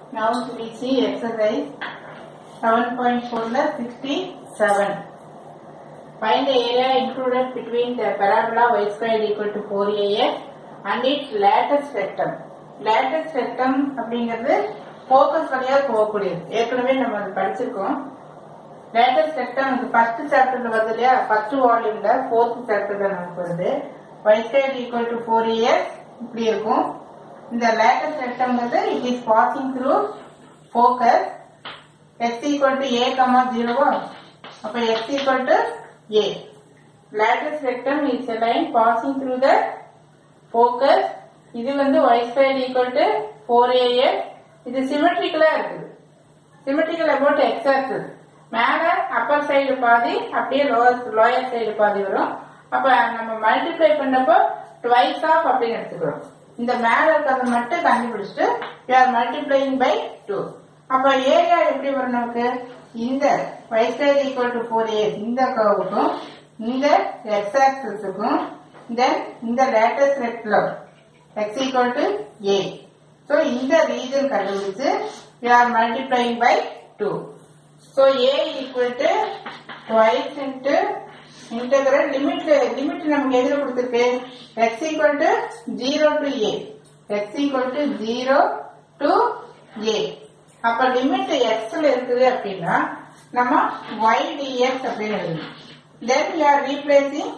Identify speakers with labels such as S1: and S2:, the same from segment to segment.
S1: Now we see exercise 7.4 la 67. Find the area included between the parabola y squared equal to 4ax and its lattice rectum. lattice rectum அப்படிங்கிறது focus வழியா போகக்கூடியது ஏற்கனவே நம்ம அது படிச்சிருக்கோம் latest செக்டம் நமக்கு first சாப்டர்ல வருது இல்லையா ஃபர்ஸ்ட் வால்யூம்ல ஃபோர்த் சாப்டர்ல நமக்கு வருது y squared equal to 4ax இப்படி இருக்கும் இந்த லேட்டஸ்ட் செக்டம்ங்கிறது it is passing through focus x equal to a comma 0 அப்ப x equal to a lattice rectum is a line passing through the focus இது வந்து y squared equal to 4ax இது சிமெட்ரிக்கலா இருக்குது symmetrical about x axis மேல Appar side பாதி அப்படியே lower lower side பாதி வரும் அப்ப நம்ம மல்டிப்ளை பண்ணப்போ ட்வைஸ் ஆஃப் அப்படின்னு எடுத்துக்கிறோம் இந்த மேல இருக்கிறத மட்டும் கண்டுபிடிச்சிட்டு you are multiplying by two அப்ப ஏரியா எப்படி வரும் நமக்கு இந்த y square equal to four a இந்த கர்வுக்கும் இந்த எக்ஸ் ஆக்சிஸுக்கும் தென் இந்த latus rectum x equal to a so இந்த ரீஜன் கண்டுபிடிச்சு you are multiplying by two so a equal to twice into integral limit limit நமக்கு எதிர கொடுத்துருக்கு x equal to zero to a x equal to zero to a அப்ப limit எக்ஸ்ல இருக்குது அப்படின்னா நம்ம y dx அப்படின்னு எழுதணும் then you are replacing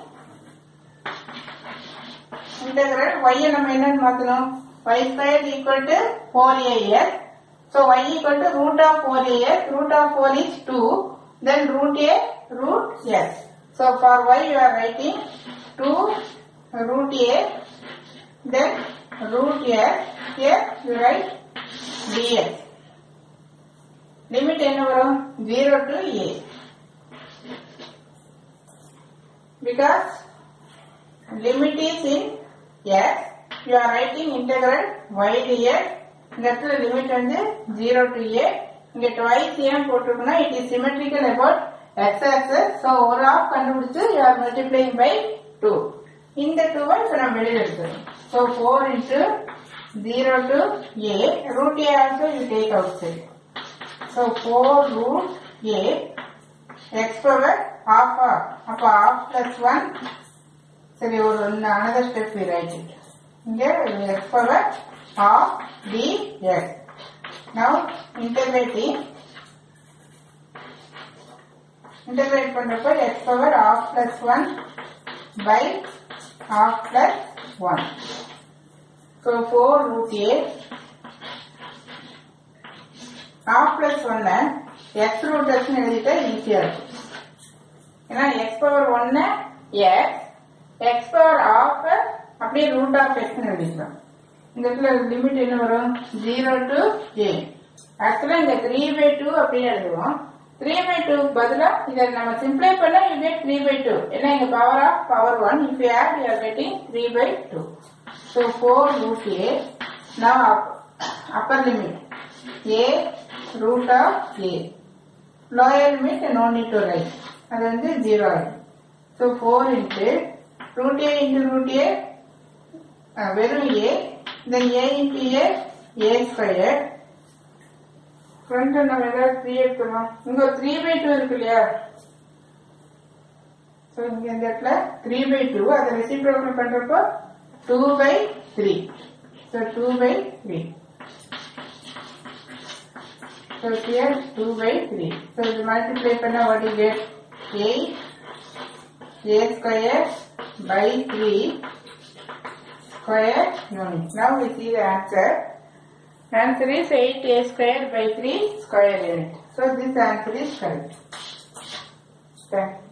S1: integral y ய நம்ம என்னன்னு மாத்தணும் y square equal to four a x so y equal to root of four a x root of four is two then root a root x so for y you are writing two root a then root x here you write dx limit என்ன வரும் 0 to a because limit is in x you are writing integral y dx இந்த இடத்துல limit வந்து 0 to a இங்க twice ஏன் போட்டிருக்குன்னா it is symmetrical about x axis so ஒரு half கண்டுபிடிச்சு you are multiplying by 2 இந்த 2 வை இப்ப நம்ம வெளியில எடுத்துக்கணும் so 4 into 0 to a root a also you take outside So 4 root a x power half half. அப்ப half plus 1 சரி ஒரு another step we write it. இங்க x power half dx. Now integrating integrate பண்றப்ப x power half plus 1 by half plus 1. So 4 root a half plus 1 x root x னு எழுதிட்டா ஈஸியா இருக்கும் ஏன்னா x power 1 x x power half அப்படியே root of x னு எழுதிக்கலாம் இந்த இடத்துல லிமிட் என்ன வரும் 0 டு a ஆக்சுவலா இங்க 3 பை 2 அப்படின்னு எழுதுவோம் 3 பை 2 பதிலா இதை நம்ம சிம்ப்ளை பண்ணா யூ கெட் 3 பை 2 ஏன்னா இங்க power of power 1 if you add you are getting 3 by 2 so 4 root a now up, upper limit a root of a lower limit no need to write அது வந்து 0 ஆயிடும் so 4 into root a into root a uh, வெறும் a then a into a a squared front நம்ம ஏதாவது create பண்ணுவோம் இங்க three by two இருக்கு இல்லையா ஸோ இங்க இந்த இடத்துல த்ரீ பை டூ அதை ரெசிப்ரோக்கல் பண்றப்போ two by three so two by three So here 2 by 3. So you multiply panna what you get? 8 a square by 3 square unit. Now we see the answer. Answer is 8 a square by 3 square unit. So this answer is correct. Thank you.